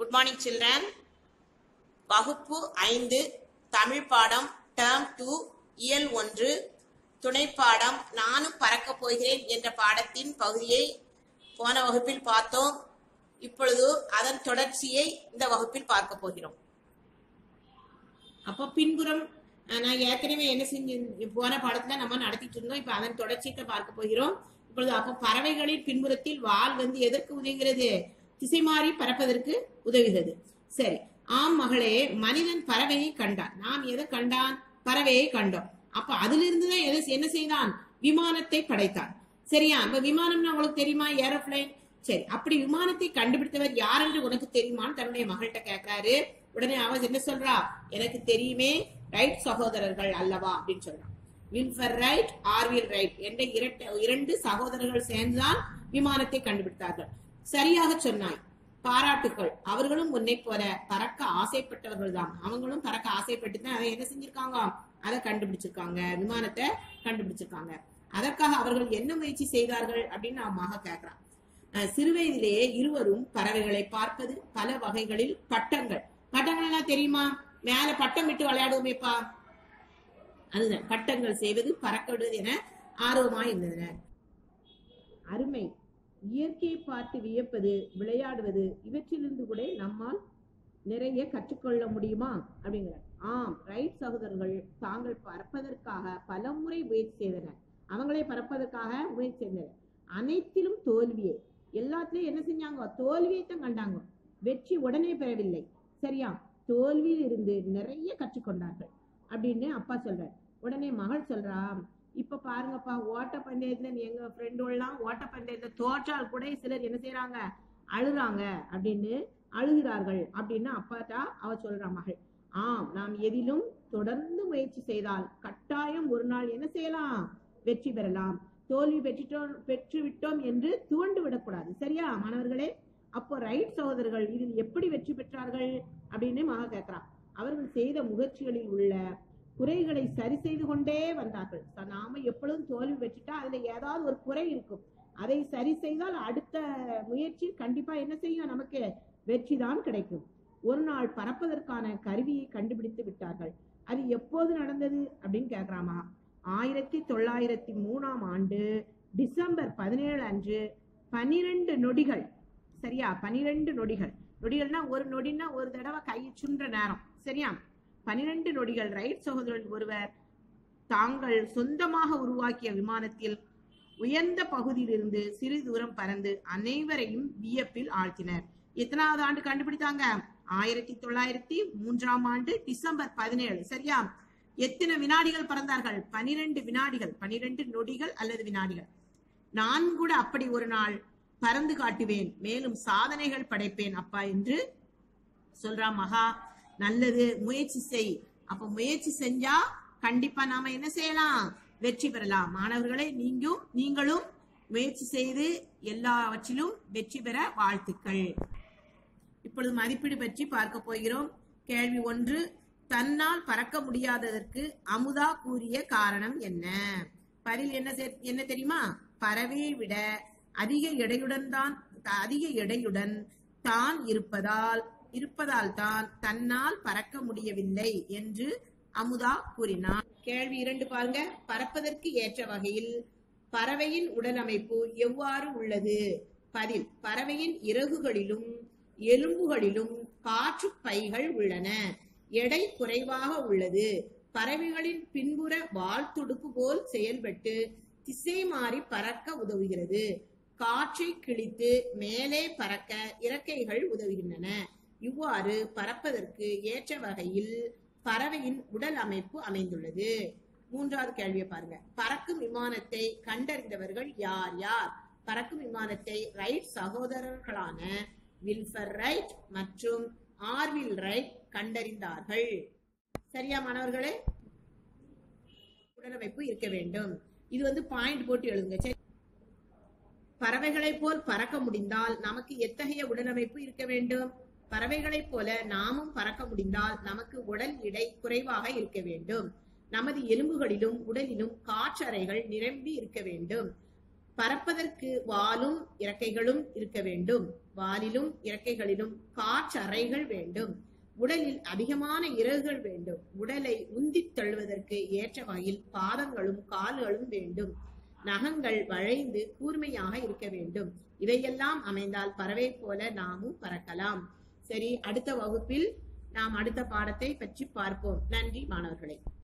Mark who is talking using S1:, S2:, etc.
S1: good morning children வகுப்பு ஐந்து தமிழ் பாடம் டேர்ம் டூ இயல் ஒன்று துணைப்பாடம் நானும் பறக்கப் போகிறேன் என்ற பாடத்தின் பகுதியை போன வகுப்பில் பார்த்தோம் இப்பொழுது அதன் தொடர்ச்சியை இந்த வகுப்பில் பார்க்க போகிறோம் அப்போ பின்புறம் அஹ், நான் ஏற்கனவே என்ன செஞ்சு போன பாடத்துல நம்ம நடத்திட்டு இருந்தோம் இப்ப அதன் தொடர்ச்சியை பார்க்க போகிறோம் இப்பொழுது அப்போ பறவைகளின் பின்புறத்தில் வால் வந்து எதற்கு உதவுகிறது திசை மாறி பறப்பதற்கு உதவுகிறது சரி ஆம் மகளே மனிதன் பறவையை கண்டான் நாம் எதை கண்டான் பறவையை கண்டோம் அப்ப அதிலிருந்து தான் எதை என்ன செய்தான் விமானத்தை படைத்தான் சரியா அப்ப விமானம்னா உங்களுக்கு தெரியுமா ஏரோப்ளேன் சரி அப்படி விமானத்தை கண்டுபிடித்தவர் யார் என்று உனக்கு தெரியுமான்னு தன்னுடைய மகள்கிட்ட கேட்காரு உடனே அவ என்ன சொல்றா எனக்கு தெரியுமே ரைட் சகோதரர்கள் அல்லவா அப்படின்னு சொல்றான் வில்ஃபர் ரைட் ஆர்வில் ரைட் என்ற இரட்ட இரண்டு சகோதரர்கள் சேர்ந்துதான் விமானத்தை கண்டுபிடித்தார்கள் சரியாக சொன்னாய் பாராட்டுக்கள் அவர்களும் உன்னை போல பறக்க ஆசைப்பட்டவர்கள் தான் அவங்களும் பறக்க ஆசைப்பட்டு தான் அதை என்ன செஞ்சிருக்காங்க அதை கண்டுபிடிச்சிருக்காங்க விமானத்தை கண்டுபிடிச்சிருக்காங்க அதற்காக அவர்கள் என்ன முயற்சி செய்தார்கள் அப்படின்னு நான் மக கேட்கிறான் அஹ் சிறுவயதிலேயே இருவரும் பறவைகளை பார்ப்பது பல வகைகளில் பட்டங்கள் பட்டங்கள் எல்லாம் தெரியுமா மேல பட்டம் விட்டு விளையாடுவோமேப்பா அதுதான் பட்டங்கள் செய்வது பறக்க விடுவது என ஆர்வமாய் இருந்தனர் அருமை இயற்கையை பார்த்து வியப்பது விளையாடுவது இவற்றிலிருந்து கூட நம்மால் நிறைய கற்றுக்கொள்ள முடியுமா அப்படிங்கிற ஆம் ரைட் சகோதரர்கள் தாங்கள் பறப்பதற்காக பல முறை முயற்சி செய்தனர் அவங்களே பறப்பதற்காக முயற்சி செய்தனர் அனைத்திலும் தோல்வியே எல்லாத்துலயும் என்ன செஞ்சாங்க தோல்வியை தான் கண்டாங்க வெற்றி உடனே பெறவில்லை சரியா தோல்வியில் இருந்து நிறைய கற்றுக்கொண்டார்கள் அப்படின்னு அப்பா சொல்றார் உடனே மகள் சொல்றா இப்ப பாருங்கப்பா ஓட்ட பந்தயத்துல எங்க ஃப்ரெண்டுலாம் ஓட்ட பந்தயத்துல தோற்றால் கூட சிலர் என்ன செய்யறாங்க அழுறாங்க அப்படின்னு அழுகிறார்கள் அப்படின்னு அப்பாட்டா அவ சொல்றா மகள் ஆம் நாம் எதிலும் தொடர்ந்து முயற்சி செய்தால் கட்டாயம் ஒரு நாள் என்ன செய்யலாம் வெற்றி பெறலாம் தோல்வி பெற்றுட்டோம் பெற்று விட்டோம் என்று துவண்டு விடக்கூடாது சரியா மாணவர்களே அப்போ ரைட் சகோதரர்கள் இதில் எப்படி வெற்றி பெற்றார்கள் அப்படின்னு மகா கேட்கிறான் அவர்கள் செய்த முயற்சிகளில் உள்ள குறைகளை சரி செய்து கொண்டே வந்தார்கள் ச- நாம எப்பொழுதும் தோல்வி பெற்றுட்டா அதுல ஏதாவது ஒரு குறை இருக்கும் அதை சரி செய்தால் அடுத்த முயற்சி கண்டிப்பா என்ன செய்யும் நமக்கு வெற்றி தான் கிடைக்கும் ஒரு நாள் பறப்பதற்கான கருவியை கண்டுபிடித்து விட்டார்கள் அது எப்போது நடந்தது அப்படின்னு கேக்குறாமா ஆயிரத்தி தொள்ளாயிரத்தி மூணாம் ஆண்டு டிசம்பர் பதினேழு அன்று பனிரெண்டு நொடிகள் சரியா பனிரெண்டு நொடிகள் நொடிகள்னா ஒரு நொடின்னா ஒரு தடவை கையை சுன்ற நேரம் சரியா பனிரெண்டு நொடிகள் ரைட் சகோதரன் ஒருவர் தாங்கள் சொந்தமாக உருவாக்கிய விமானத்தில் உயர்ந்த பகுதியிலிருந்து சிறு தூரம் பறந்து அனைவரையும் வியப்பில் ஆழ்த்தினர் எத்தனாவது ஆண்டு கண்டுபிடித்தாங்க ஆயிரத்தி தொள்ளாயிரத்தி மூன்றாம் ஆண்டு டிசம்பர் பதினேழு சரியா எத்தனை வினாடிகள் பறந்தார்கள் பனிரெண்டு வினாடிகள் பனிரெண்டு நொடிகள் அல்லது வினாடிகள் நான் கூட அப்படி ஒரு நாள் பறந்து காட்டுவேன் மேலும் சாதனைகள் படைப்பேன் அப்பா என்று சொல்றா மகா நல்லது முயற்சி செய் அப்ப முயற்சி செஞ்சா கண்டிப்பா நாம என்ன செய்யலாம் வெற்றி பெறலாம் மாணவர்களே நீங்களும் நீங்களும் முயற்சி செய்து எல்லாவற்றிலும் வெற்றி பெற வாழ்த்துக்கள் இப்பொழுது மதிப்பீடு பற்றி பார்க்க போகிறோம் கேள்வி ஒன்று தன்னால் பறக்க முடியாததற்கு அமுதா கூறிய காரணம் என்ன பதில் என்ன செ- என்ன தெரியுமா பறவையை விட அதிக எடையுடன் தான் அதிக எடையுடன் தான் இருப்பதால் இருப்பதால் தான் தன்னால் பறக்க முடியவில்லை என்று அமுதா கூறினார் கேள்வி இரண்டு பாருங்க பறப்பதற்கு ஏற்ற வகையில் பறவையின் உடலமைப்பு எவ்வாறு உள்ளது பதில் பறவையின் இறகுகளிலும் எலும்புகளிலும் காற்று பைகள் உள்ளன எடை குறைவாக உள்ளது பறவைகளின் பின்புற வால் துடுப்பு போல் செயல்பட்டு திசை மாறி பறக்க உதவுகிறது காற்றை கிழித்து மேலே பறக்க இறக்கைகள் உதவுகின்றன இவ்வாறு பறப்பதற்கு ஏற்ற வகையில் பறவையின் உடல் அமைப்பு அமைந்துள்ளது மூன்றாவது கேள்வியை பாருங்க பறக்கும் விமானத்தை கண்டறிந்தவர்கள் யார் யார் பறக்கும் விமானத்தை ரைட் சகோதரர்களான வில்ஃபர் ரைட் மற்றும் ஆர்வில் ரைட் கண்டறிந்தார்கள் சரியா மாணவர்களே உடலமைப்பு இருக்க வேண்டும் இது வந்து பாயிண்ட் போட்டு எழுதுங்க சரி பறவைகளைப் போல் பறக்க முடிந்தால் நமக்கு எத்தகைய உடலமைப்பு இருக்க வேண்டும் பறவைகளைப் போல நாமும் பறக்க முடிந்தால் நமக்கு உடல் எடை குறைவாக இருக்க வேண்டும் நமது எலும்புகளிலும் உடலிலும் காற்றறைகள் நிரம்பி இருக்க வேண்டும் பறப்பதற்கு வாலும் இறக்கைகளும் இருக்க வேண்டும் வாலிலும் இறக்கைகளிலும் காற்றறைகள் வேண்டும் உடலில் அதிகமான இறகுகள் வேண்டும் உடலை உந்தித் தள்ளுவதற்கு ஏற்ற வகையில் பாதங்களும் கால்களும் வேண்டும் நகங்கள் வளைந்து கூர்மையாக இருக்க வேண்டும் இவையெல்லாம் அமைந்தால் பறவை போல நாமும் பறக்கலாம் சரி அடுத்த வகுப்பில் நாம் அடுத்த பாடத்தை பற்றி பார்ப்போம் நன்றி மாணவர்களே